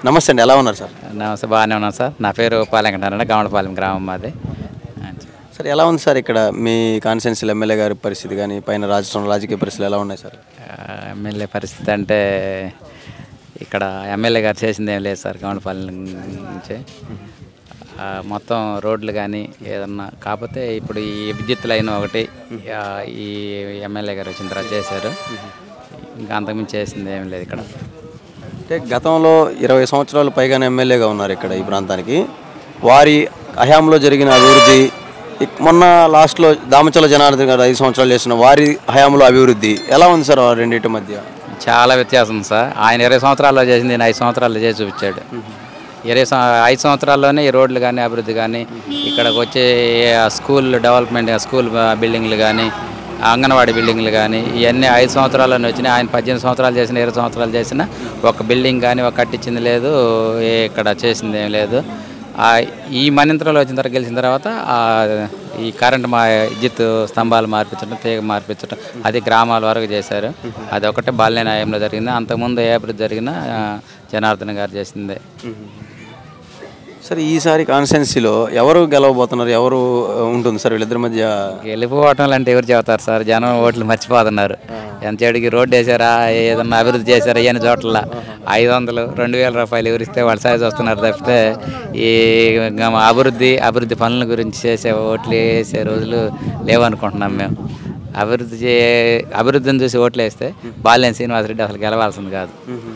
నమస్తే అండి ఎలా ఉన్నారు సార్ నమస్తే బాగానే ఉన్నాను సార్ నా పేరు పాలెంకటారండి గమడపాలెం గ్రామం మాది సార్ ఎలా ఉంది సార్ ఇక్కడ మీ కాన్స్టిట్యున్సీలో ఎమ్మెల్యే గారి పరిస్థితి కానీ పైన రాజస్థాన్ రాజకీయ పరిస్థితులు ఎలా ఉన్నాయి సార్ ఆ, ఎమ్మెల్యే పరిస్థితి అంటే ఇక్కడ ఎమ్మెల్యే గారు చేసింది ఏం లేదు సార్ గమడపాలెం నుంచి ఆ, మొత్తం రోడ్లు కానీ ఏదన్నా కాకపోతే ఇప్పుడు ఈ విద్యుత్ లైన్ ఒకటి ఆ, ఈ ఎమ్మెల్యే గారు వచ్చిన తర్వాత చేశారు ఇంకా అంతకుమించి చేసింది ఏం లేదు ఇక్కడ అంటే గతంలో ఇరవై సంవత్సరాలు పైగానే ఎమ్మెల్యేగా ఉన్నారు ఇక్కడ ఈ ప్రాంతానికి వారి హయాంలో జరిగిన అభివృద్ధి ఇక్- మొన్న లాస్ట్లో దామచల జనార్దన్ గారు ఐదు సంవత్సరాలు చేసిన వారి హయాంలో అభివృద్ధి ఎలా ఉంది సార్ ఆ రెండింటి మధ్య చాలా వ్యత్యాసం ఉంది సార్ ఆయన ఇరవై సంవత్సరాల్లో చేసింది నేను ఐదు సంవత్సరాల్లో చేసి చూపించాడు ఇరవై సం- ఐదు సంవత్సరాల్లోనే ఈ రోడ్లు కానీ అభివృద్ధి కానీ ఇక్కడికి వచ్చే ఆ స్కూల్ డెవలప్మెంట్ ఆ స్కూల్ బ- బిల్డింగ్లు కానీ అంగన్వాడీ బిల్డింగ్లు కానీ ఇవన్నీ ఐదు సంవత్సరాల్లోనే వచ్చినాయి ఆయన పద్దెనిమిది సంవత్సరాలు చేసిన ఇరవై సంవత్సరాలు చేసిన ఒక బిల్డింగ్ కానీ ఒక కట్టించింది లేదు ఏ ఇక్కడ చేసింది ఏం లేదు ఆ ఈ మనింత్రంలో వచ్చిన తర్వాత గెలిచిన తర్వాత ఆ ఈ కరెంట్ మా విద్యుత్ స్తంభాలు మార్పించడం తీగ మార్పించడం అది గ్రామాల వరకు చేశారు అది ఒకటే బాల్య న్యాయంలో జరిగింది అంతకుముందు ఏ అభివృద్ధి జరిగినా ఆ, జనార్దన్ గారు చేసిందే సార్ ఈసారి కాన్స్టిట్యున్సీలో ఎవరు గెలవబోతున్నారు ఎవరు ఆ, ఉంటుంది సార్ వీళ్ళిద్దరి మధ్య గెలిపోవటం అంటే ఎవరు చెబుతారు సార్ జనం ఓట్లు మర్చిపోతున్నారు ఎంత చెడికి రోడ్డు వేసారా ఏదన్నా అభివృద్ధి చేశారా ఏని చోట్ల ఐదు వందలు రెండు వేల రూపాయలు ఎవరిస్తే వాళ్ళ సైజు వస్తున్నారు తప్పితే ఈ గమ అభివృద్ధి అభివృద్ధి పనుల గురించి చేసే ఓట్లు వేసే రోజులు లేవనుకుంటున్నాం మేము అభివృద్ధి చే అభివృద్ధిని చూసి ఓట్లు వేస్తే బాల్యం శ్రీనివాసరెడ్డి అసలు గెలవాల్సింది కాదు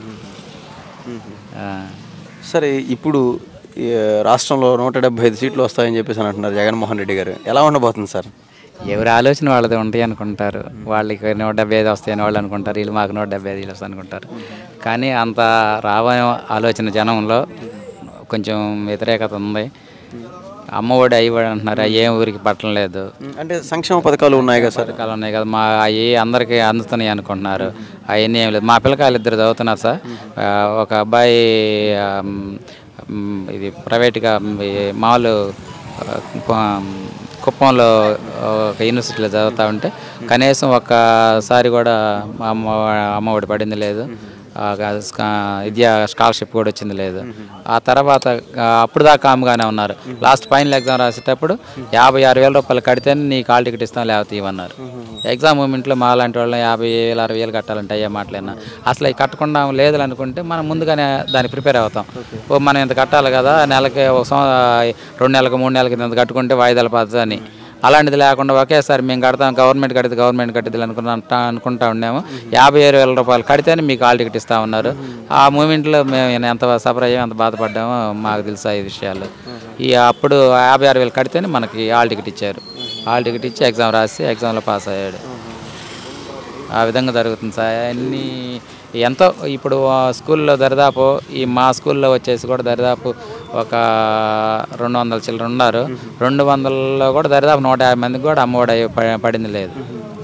ఆ. సరే ఇప్పుడు ఈ రాష్ట్రంలో నూట డెబ్బై ఐదు సీట్లు వస్తాయని చెప్పేసి అని అంటున్నారు జగన్మోహన్ రెడ్డి గారు ఎలా ఉండబోతుంది సార్ ఎవరి ఆలోచన వాళ్ళది ఉంటాయి అనుకుంటారు వాళ్ళకి నూట డెబ్బై ఐదు వస్తాయని వాళ్ళు అనుకుంటారు వీళ్ళు మాకు నూట డెబ్బై ఐదు వస్తాయి అనుకుంటారు కానీ అంత రావని ఆలోచన జనంలో కొంచెం వ్యతిరేకత ఉంది అమ్మఒడి అయ్యవాడు అంటున్నారు అవి ఏం ఊరికి పట్టలేదు అంటే సంక్షేమ పథకాలు ఉన్నాయి కదా సార్ పథకాలు ఉన్నాయి కదా మా అవి అందరికీ అందుతున్నాయి అనుకుంటున్నారు అవన్నీ ఏం లేదు మా పిల్లకాయలు ఇద్దరు చదువుతున్నారు సార్ ఆ, ఒక అబ్బాయి ఆ, మ్, ఇది ప్రైవేట్గా ఈ మామూలు ఆ, ప- కుప్పంలో ఒక యూనివర్సిటీలో చదువుతా ఉంటే కనీసం ఒక్కసారి కూడా మా అమ్మ అమ్మఒడి పడింది లేదు ఆ, స్కా- విద్యా స్కాలర్షిప్ కూడా వచ్చింది లేదు ఆ తర్వాత ఆ, అప్పుడు దాకా కామ్గానే ఉన్నారు లాస్ట్ ఫైనల్ ఎగ్జామ్ రాసేటప్పుడు యాభై ఆరు వేల రూపాయలు కడితేనే నీకు కాల్ టికెట్ ఇస్తాం లేకపోతే ఇవ్వన్నారు ఎగ్జామ్ మూమెంట్లో మా లాంటి వాళ్ళని యాభై వేలు అరవై వేలు కట్టాలంటే అయ్యే మాటలేనా అసలు అవి కట్టకుండా లేదు అనుకుంటే మనం ముందుగానే దానికి ప్రిపేర్ అవుతాం ఓ మనం ఇంత కట్టాలి కదా నెలకి ఒక సంవ- రెండు నెలలకు మూడు నెలలకి ఇంత కట్టుకుంటే వాయిదాల పద్ధతి అని అలాంటిది లేకుండా ఒకేసారి మేము కడతాం గవర్నమెంట్ కడితే గవర్నమెంట్ కట్టిద్ది అనుకున్నా అనుకుంటా ఉన్నాము యాభై ఏడు వేల రూపాయలు కడితేనే మీకు హాల్ టికెట్ ఇస్తా ఉన్నారు ఆ మూమెంట్లో మేము ఎంత సఫర్ అయ్యామో ఎంత బాధపడ్డామో మాకు తెలుసా ఈ విషయాలు ఈ అప్పుడు యాభై ఆరు వేలు కడితేనే మనకి హాల్ టికెట్ ఇచ్చారు హాల్ టికెట్ ఇచ్చి ఎగ్జామ్ రాసి ఎగ్జామ్లో పాస్ అయ్యాడు ఆ విధంగా జరుగుతుంది సార్ అన్ని ఎంతో ఇప్పుడు ఆ స్కూల్లో దరిదాపు ఈ మా స్కూల్లో వచ్చేసి కూడా దరిదాపు ఒక రెండు వందల చిల్లర ఉన్నారు రెండు వందలలో కూడా దరిదాపు నూట యాభై మందికి కూడా అమ్మఒడి అయ్యి ప- పడింది లేదు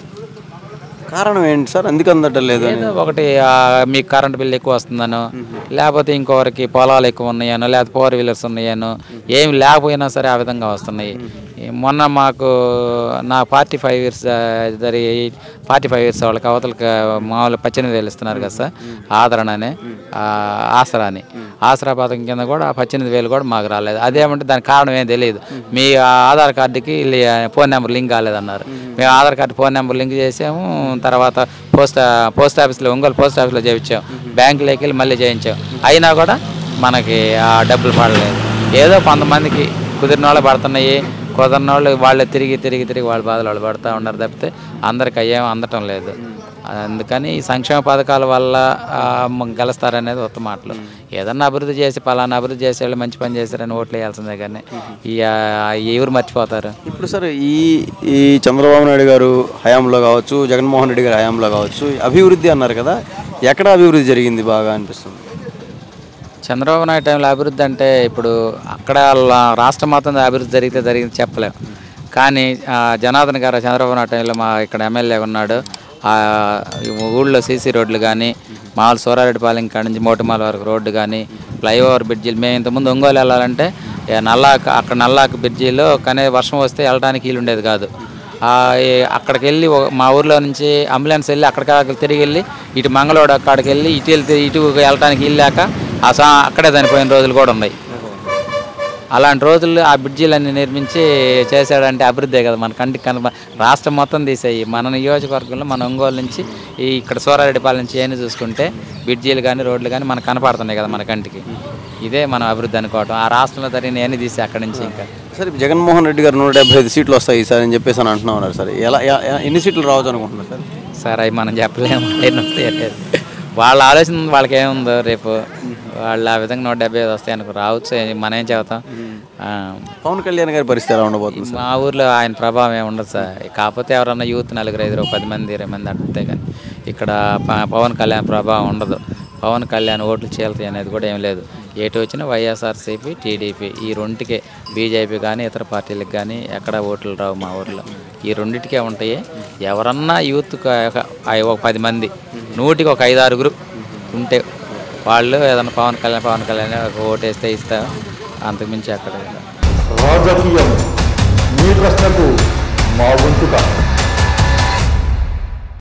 కారణం ఏంటి సార్ ఎందుకు అందటం లేదు అని ఏదో ఒకటి ఆ, మీకు కరెంట్ బిల్ ఎక్కువ వస్తుందనో లేకపోతే ఇంకొకరికి పొలాలు ఎక్కువ ఉన్నాయనో లేకపోతే ఫోర్ వీలర్స్ ఉన్నాయనో ఏమి లేకపోయినా సరే ఆ విధంగా వస్తున్నాయి ఈ మొన్న మాకు నా ఫార్టీ ఫైవ్ ఇయర్స్ జరిగి ఫార్టీ ఫైవ్ ఇయర్స్ వాళ్ళకి అవతలకి మామూలు పద్దెనిమిది వేలు ఇస్తున్నారు కదా సార్ ఆదరణ అని ఆ, ఆసరా అని ఆసరా పథకం కింద కూడా ఆ పద్దెనిమిది వేలు కూడా మాకు రాలేదు అదేమంటే దానికి కారణం ఏం తెలియదు మీ ఆధార్ కార్డుకి లీ- ఫోన్ నెంబర్ లింక్ కాలేదన్నారు మేము Aadhaar card phone number link చేసాము తర్వాత పోస్ట్ పోస్ట్ ఆఫీస్లో ఒంగోలు పోస్ట్ ఆఫీస్లో చేయించాం బ్యాంకులోకి వెళ్ళి మళ్ళీ చేయించాం అయినా కూడా మనకి ఆ డబ్బులు పడలేదు ఏదో కొంతమందికి కుదిరిన వాళ్ళు పడుతున్నాయి కుదరిన వాళ్ళు వాళ్ళే తిరిగి తిరిగి తిరిగి వాళ్ళ బాధలు వాళ్ళు పడుతూ ఉన్నారు తప్పితే అందరికి అయ్యేం అందటం లేదు అందుకని ఈ సంక్షేమ పథకాల వల్ల ఆ, మ- గెలుస్తారనేది ఉత్తమ మాటలు ఏదన్నా అభివృద్ధి చేసి పలానా అభివృద్ధి చేసే వాళ్ళు మంచి పని చేశారని ఓట్లు వేయాల్సిందే కానీ ఈ ఆ, ఎవరు మర్చిపోతారు ఇప్పుడు సార్ ఈ ఈ చంద్రబాబు నాయుడు గారు హయాంలో కావచ్చు జగన్మోహన్ రెడ్డి గారి హయాంలో కావచ్చు అభివృద్ధి అన్నారు కదా ఎక్కడ అభివృద్ధి జరిగింది బాగా అనిపిస్తుంది చంద్రబాబు నాయుడు టైంలో అభివృద్ధి అంటే ఇప్పుడు అక్కడ లా- రాష్ట్రం మొత్తం అభివృద్ధి జరిగితే జరిగింది చెప్పలేం కానీ ఆ, జనార్దన్ గారు చంద్రబాబు నాయుడు టైంలో మా ఇక్కడ ఎమ్మెల్యే ఉన్నాడు ఆ, ఈ ఊళ్ళో సీసీ రోడ్లు కానీ మామూలు సూరారెడ్డిపాలెం కాడ నుంచి మోటిమాల వరకు రోడ్డు కానీ ఫ్లైఓవర్ బ్రిడ్జిలు మేము ఇంతకుముందు ఒంగోలు వెళ్ళాలంటే ఏ నల్లాక్ అక్కడ నల్లాక్ బ్రిడ్జిలో కానీ వర్షం వస్తే వెళ్ళడానికి వీలు ఉండేది కాదు ఆ, ఈ అక్కడికి వెళ్ళి ఒక- మా ఊర్లో నుంచి అంబులెన్స్ వెళ్ళి అక్కడికి అక్కడికి తిరిగి వెళ్ళి ఇటు మంగళవాడు అక్కడికి వెళ్ళి ఇటు వెళ్తే ఇటు వెళ్ళటానికి వెళ్ళాక ఆ సా అక్కడే చనిపోయిన రోజులు కూడా ఉన్నాయి అలాంటి రోజుల్లో ఆ బ్రిడ్జీలన్నీ నిర్మించి చేశాడంటే అభివృద్ధే కదా మన కంటికి కన రాష్ట్రం మొత్తం తీసేయి మన నియోజకవర్గంలో మన ఒంగోలు నుంచి ఈ ఇక్కడ సూరారెడ్డిపాలెం నుంచి ఏమి చూసుకుంటే బ్రిడ్జీలు కానీ రోడ్లు కానీ మనకు కనపడుతున్నాయి కదా మన కంటికి ఇదే మనం అభివృద్ధి అనుకోవటం ఆ రాష్ట్రంలో జరిగిన ఏమి తీసి అక్కడి నుంచి ఇంకా సార్ ఇప్పుడు జగన్మోహన్ రెడ్డి గారు నూట డెబ్బై ఐదు సీట్లు వస్తాయి సార్ అని చెప్పేసి అని అంటున్నా ఉన్నారు సార్ ఎలా ఎ- ఎ- ఎన్ని సీట్లు రావచ్చు అనుకుంటున్నారు సార్ సార్ అవి మనం చెప్పలేము ఎన్ని వస్తాయో లేదు. వాళ్ళ ఆలోచన వాళ్ళకి ఏముందో రేపు వాళ్ళు ఆ విధంగా నూట డెబ్బై ఐదు వస్తాయి అనుకో రావచ్చు మనం ఏం చెబుతాం ఆ, పవన్ కళ్యాణ్ గారి పరిస్థితి ఎలా ఉండబోతుంది సార్ మా ఊర్లో ఆయన ప్రభావం ఏమి ఉండదు సార్ కాకపోతే ఎవరన్నా యూత్ నలుగురు ఐదు పది మంది ఇరవై మంది అంతే కానీ ఇక్కడ ప- పవన్ కళ్యాణ్ ప్రభావం ఉండదు పవన్ కళ్యాణ్ ఓట్లు చీలతాయి అనేది కూడా ఏం లేదు ఏటి వచ్చినా వైఎస్ఆర్సీపీ టీడీపీ ఈ రెండుకే బీజేపీ కానీ ఇతర పార్టీలకు కానీ ఎక్కడ ఓట్లు రావు మా ఊర్లో ఈ రెండింటికే ఉంటాయి ఎవరన్నా యూత్ ఒక పది మంది నూటికి ఒక ఐదు ఆరుగురు ఉంటే వాళ్ళు ఏదన్నా పవన్ కళ్యాణ్ పవన్ కళ్యాణ్ ఒక ఓటు వేస్తే ఇస్తా అంతకుమించి అక్కడ రాజకీయం మీ ప్రశ్నకు మా వంతుగా